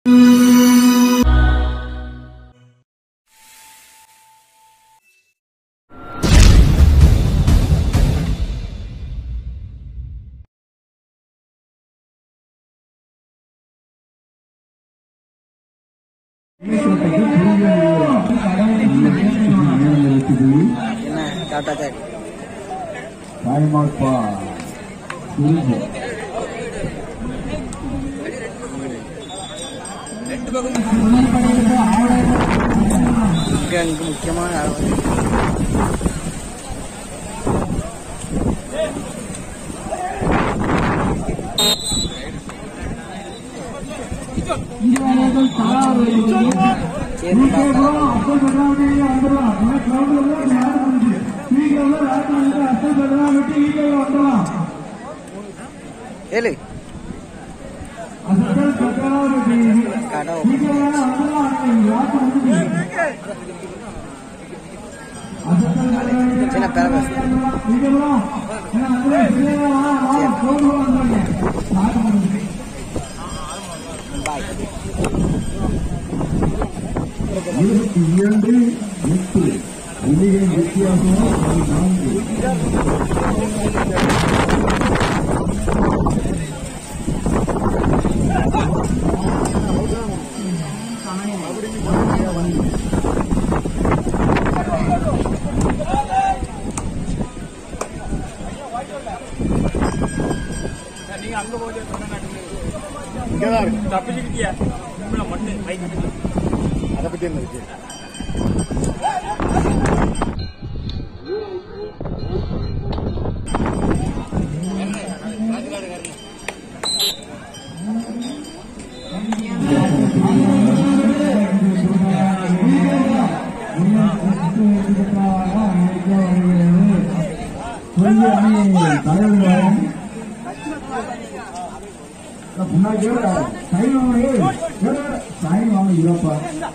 என்ன tata sir தாய்மாப்பா புரிஞ்சு இங்கே இங்கே முக்கியமான அளவு சரி பாப்பா ஏழு கடை சின்ன பேர பேசு பாய் இருபத்தி இரண்டு எட்டு புள்ளிகளின் வித்தியாசம் நான்கு அதை பத்தி என்ன இருக்கு தலைவர்கள் முன்னாடி சைன் வாங்க சைன் வாங்க இல்லப்பா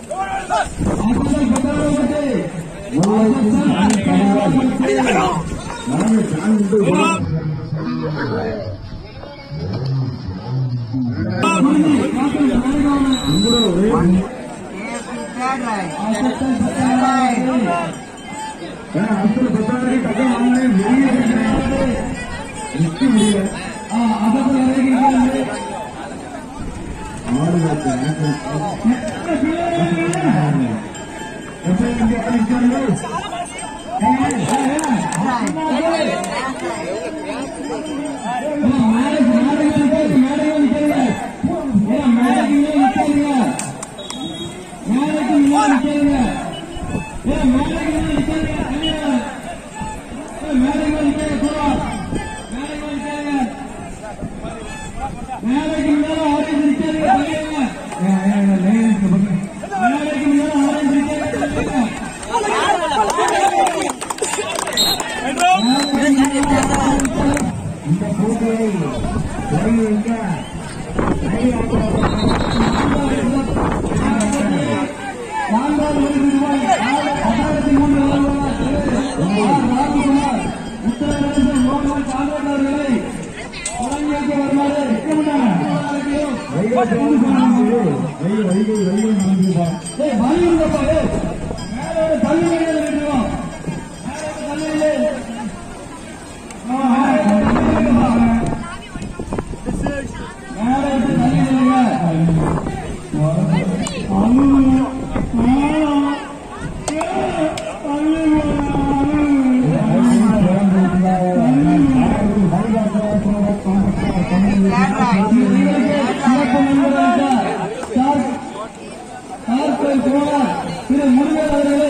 இந்த போட்டியை வைக்க திரு முருகன் அவர்களை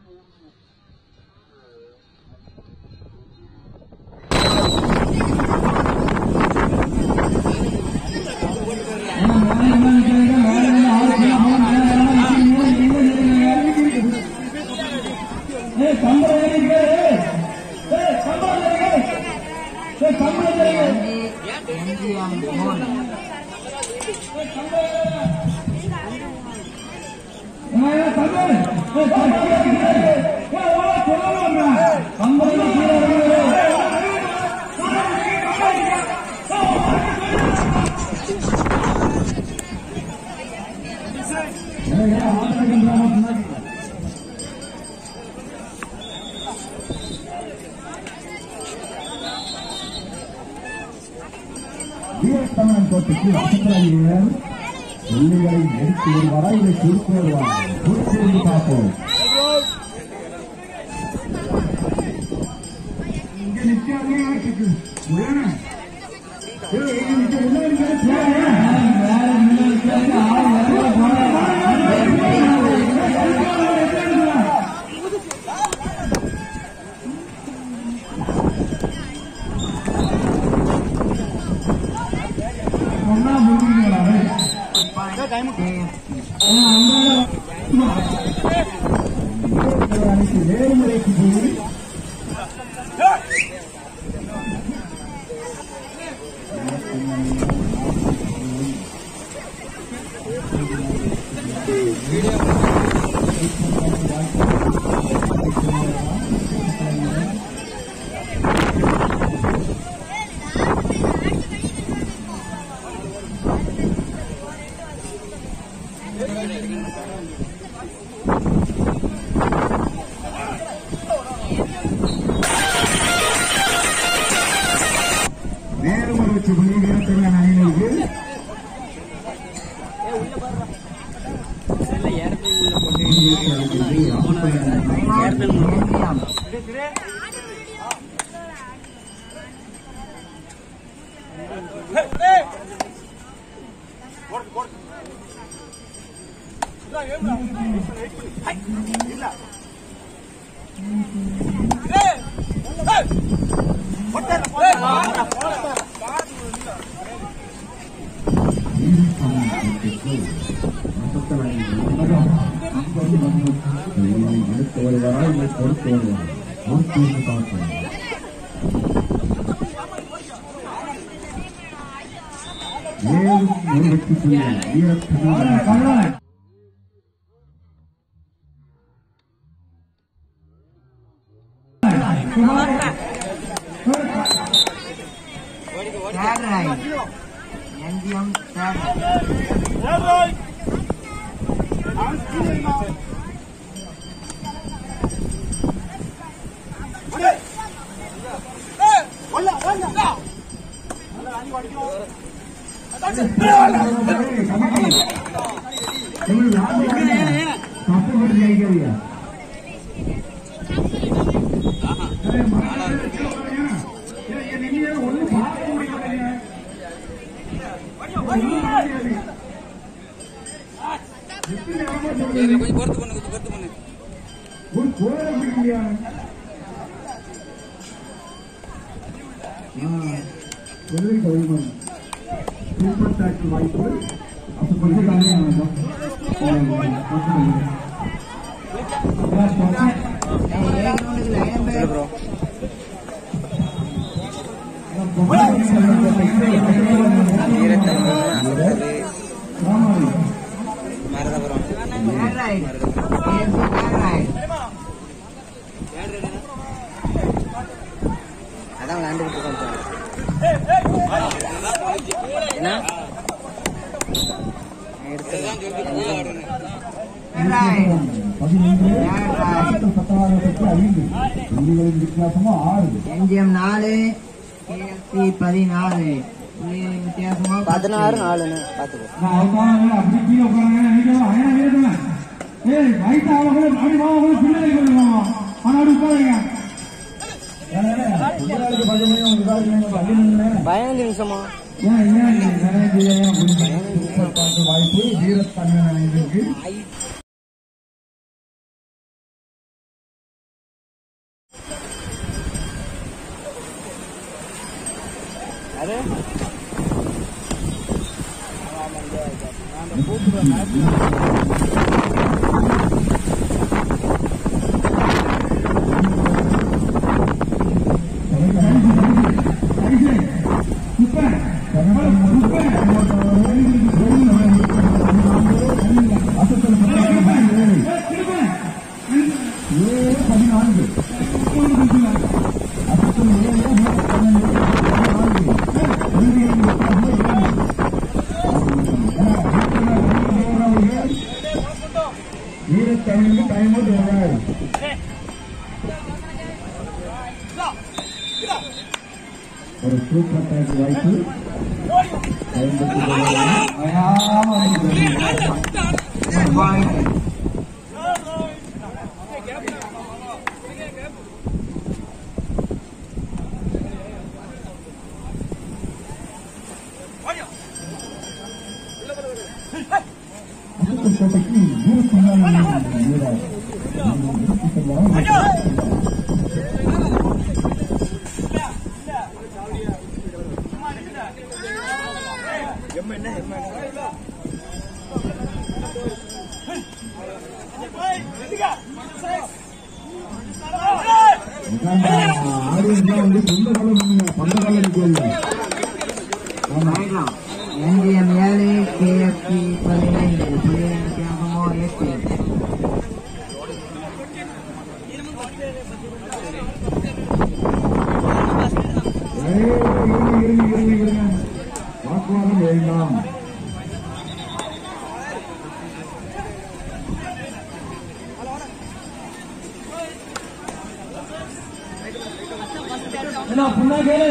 Thank எம்ஜிஎம் மூணு வீரத்தமிழன் கோட்டைக்கு அசத்தராகிறீர்கள் புள்ளிகளை எடுத்து ஒரு வரையிலை சுருக்கி வருவார் சுருக்கி வந்து பார்ப்போம் இங்க நிக்காதே ஆட்டுக்கு ஏன்? ஏய், இங்க நிக்க முன்னாடி நிக்க, ஏன்? சொன்னா புரியுங்களா அனைத்து நேர்முறைக்கு போய் நேர்முறை வச்சு புள்ளி வீரத்தமிழன் அணிகளுக்கு எம்ஜிஎம் எடுத்து வருவாரா இல்லை கொடுத்து வருவாரா கொடுத்து வந்து பார்ப்போம் ஏழு ஒரு வெற்றி புள்ளி Veerathamizhan third raid MGM third கஷ்டப்பட்டு ஜெயிக்கிறீங்க கொஞ்சம் பொறுத்து பண்ணு கொஞ்சம் பொறுத்து பண்ணு ஒரு கோலை பிடிக்கலையா முதலில் கவிமன் சூப்பர் டாக்ஸ் வாய்ப்பு அப்போ கொஞ்சம் சொல்லு ப்ரோ வீரத்தமிழன் அசத்தது Maruthapuram third raid AMC third raid அதான் விளையாண்டுக்கிட்டு இருக்கோம் என்ன எடுத்துதான் தேர்ட் ரைட் பதினொன்று தேர்ட் ரைட் பத்தாவது ஐந்து புள்ளிகளின் வித்தியாசமும் ஆறு எம்ஜிஎம் நாலு கேஎஃப்சி பதினாலு புள்ளிகளின் வித்தியாசமோ பத்து. பதினாறு நாலுன்னு பார்த்துக்கோ நான் உட்காருங்க, அப்படி கீழே உட்காருங்க, நீங்களும் அயனா வீரத்தமிழ். ஏய், வயசு ஆகவங்கள, அப்படி வாங்கவங்கள, பின்னாடி கொள்ளுங்க. ஆனா அப்படி உட்காருங்க. ஏன், ஏன், பிள்ளைகளுக்கு பள்ளி முடியும், உட்காருங்க, பள்ளி முடியும். பதினஞ்சு நிமிஷமா ஏன், ஏன், நீ மேனேஜ் ஏன் அப்படின்னு சூப்பர் பாட்டு வாய்ப்பு வீரத்தமிழன் அணியினருக்கு. அது கை ஒரு சூப்பர் டேக் வாய்ப்பு பயன்படுத்திக் கொள்ளலாம். அயாம அடிக்கிறது. பாயிண்ட் அடுத்த கோட்டைக்கு இருபத்தி நாலு வீரர் ஆடியன்ஸ்லாம் வந்து சொந்த காலம் பண்ணுங்க பந்த காலம் நிற்கல ஆமா என்ஜிஎம் ஏழு கேஎஃப்சி பதினைந்து புள்ளி வித்தியாசமோ எட்டு ஏய், இருங்க, இருங்க, இருங்க, இருங்க. வாக்குவாதம் வேண்டாம் என்ன புண்ணா கேளு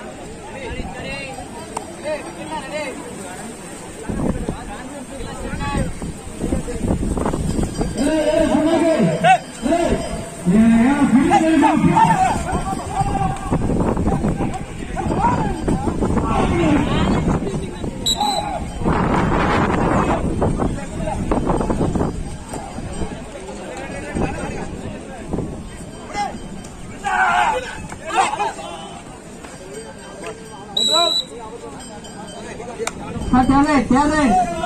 ஏய், ஏய், புண்ணா கேளு. ஏய், ஏய், ஏன் பின்னாடி இருக்க? தேவை தேவை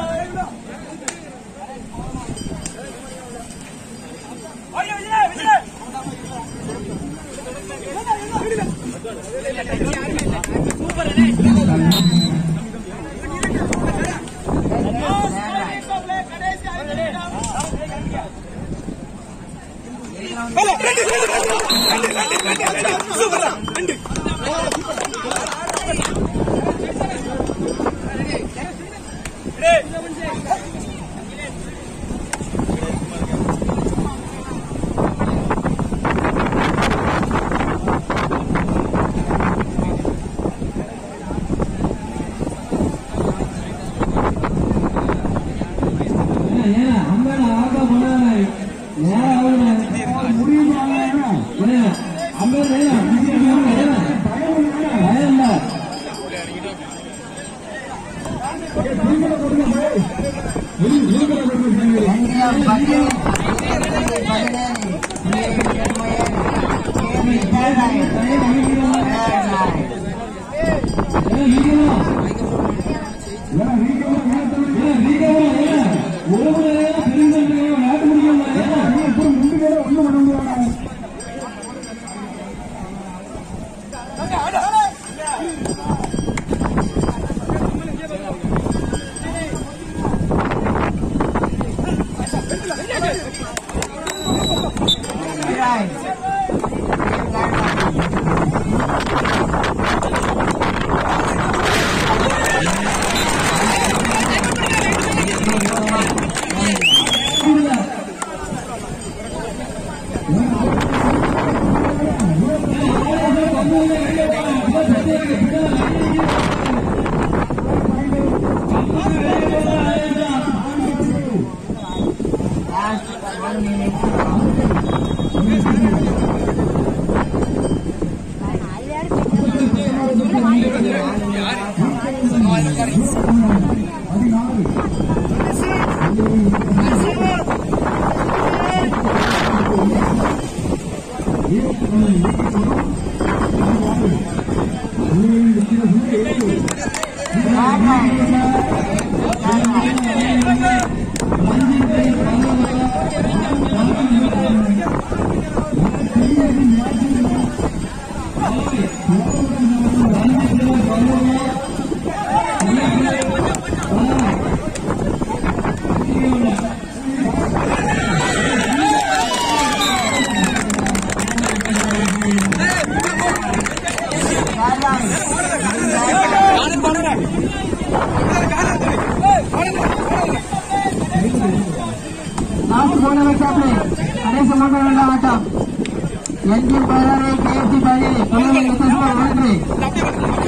ஏன், ஏன், அம்மாடா, ஆகா, பண்ணாதே. நேரம் ஆகுதுண்ணே. முடியுமாண்ணே? ஏன், அம்மா, ஏன், இது ஏன், ஏன்? பயம் இல்ல. என்ஜிஎம் பதினேழு பதினேழு புள்ளி வித்தியாசமோ ஏழு கேஎஃப்சி தேர்ட் ஏன், நீங்களும்? ஏன், நீங்களும் ஏன், ஏன், நீங்களும் ஏன்? ஒரு மணி நேரம் பெருந்தன்மையை விளையாட்டு முடியுமா? ஏன், நீ இப்போ முண்டு பேரை ஒண்ணும் பண்ண முடியாதா? Last one minute. நாட்டு போன வச்சாப்லே கடைசி மூன்று இரண்டாம் ஆட்டம் என்ஜின் பதினாறு கேஎஃப்சி பதினேழு ஒன்று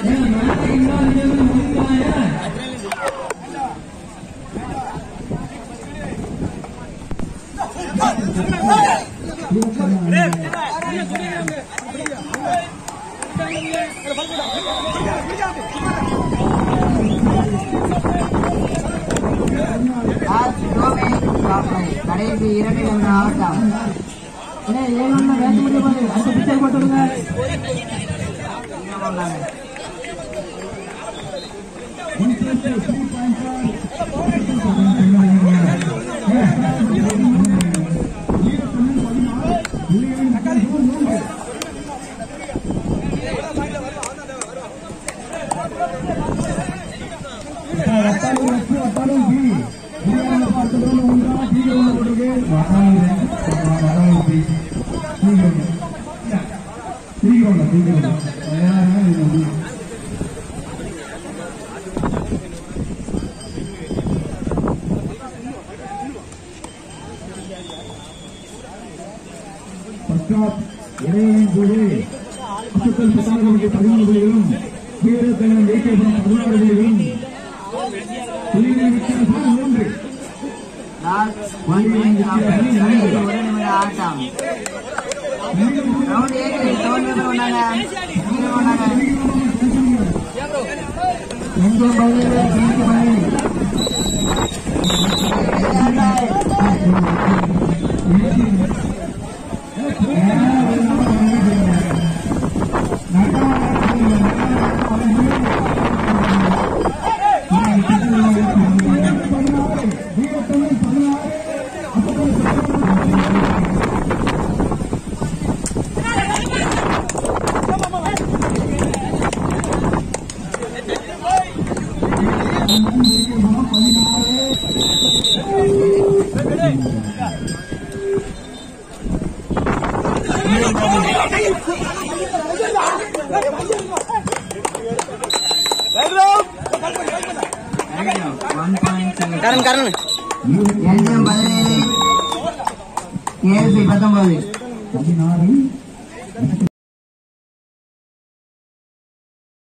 ஏன் மேலே இல்லாத முடிக்காய லாஸ்ட் டோமே சாப்பிடை கடைசி இரண்டு நிமிட ஆட்டம் ஏன்னா ஏழு ஒன்று வேண்டு முடியும் போது அடுத்த பிச்சை போட்டு விடுங்க இன்னும் ஒன்றாங்க பஸ்காத் இடைவெளியின் போது அசுத்தல் பத்தாயிரம் பதிமூணு புள்ளிகளும் வீரத்தனம் ஏகேபுரம் பதினாறு புள்ளிகளும் புள்ளிகளின் வித்தியாசம் மூன்று லாஸ்ட் ஒன் மினிட் சாப்பிடை கடைசி ஒரு நிமிட ஆட்டம் ரவுண்ட் ஏழு தோல்வி ஒன்றாங்க ஜீரோ ஒன்றாங்க எங்கே பதினேழு ஜெயிக்கு பதினேழு one point Karan Karan NGM பதினேழு கேஎல்பி பத்தொன்பது பதினாறு